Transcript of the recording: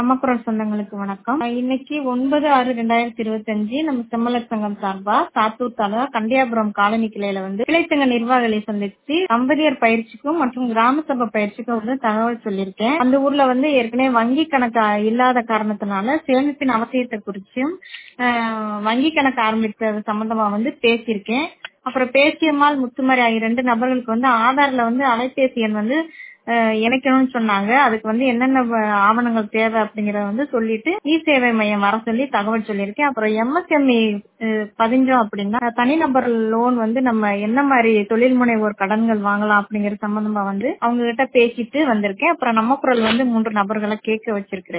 நமக்குரல் சொந்தங்களுக்கு வணக்கம் இன்னைக்கு ஒன்பது ஆறு ரெண்டாயிரத்தி இருபத்தஞ்சு நம்ம செம்மலர் சங்கம் சார்பா சாத்தூர் தாலுகா கண்டியாபுரம் காலனி கிளையில வந்து கிளைச்சங்க நிர்வாகிகளை சந்திச்சு தம்பதியர் பயிற்சிக்கும் மற்றும் கிராம சபை பயிற்சிக்கும் வந்து தகவல் சொல்லியிருக்கேன் அந்த ஊர்ல வந்து ஏற்கனவே வங்கி கணக்கு இல்லாத காரணத்தினால சேமிப்பின் அவசியத்தை குறிச்சும் ஆஹ், வங்கி கணக்கு ஆரம்பித்தது சம்பந்தமா வந்து பேசியிருக்கேன் அப்புறம் பேசியம்மாள் முத்துமாரி ஆகிய ரெண்டு நபர்களுக்கு வந்து ஆதார்ல வந்து அலைபேசி எண் வந்து அஹ், இணைக்கணும்னு சொன்னாங்க அதுக்கு வந்து என்னென்ன வ- ஆவணங்கள் தேவை அப்படிங்கறத வந்து சொல்லிட்டு இ சேவை மையம் வர சொல்லி தகவல் சொல்லியிருக்கேன் அப்புறம் எம்எஸ்எம்இ பதிஞ்சோம் அப்படின்னா தனிநபர் லோன் வந்து நம்ம என்ன மாதிரி தொழில் முனைவோர் கடன்கள் வாங்கலாம் அப்படிங்கிற சம்பந்தமா வந்து அவங்க கிட்ட பேசிட்டு வந்திருக்கேன் அப்புறம் நம்ம குரல் வந்து மூன்று நபர்களை கேட்க வச்சிருக்கிறேன்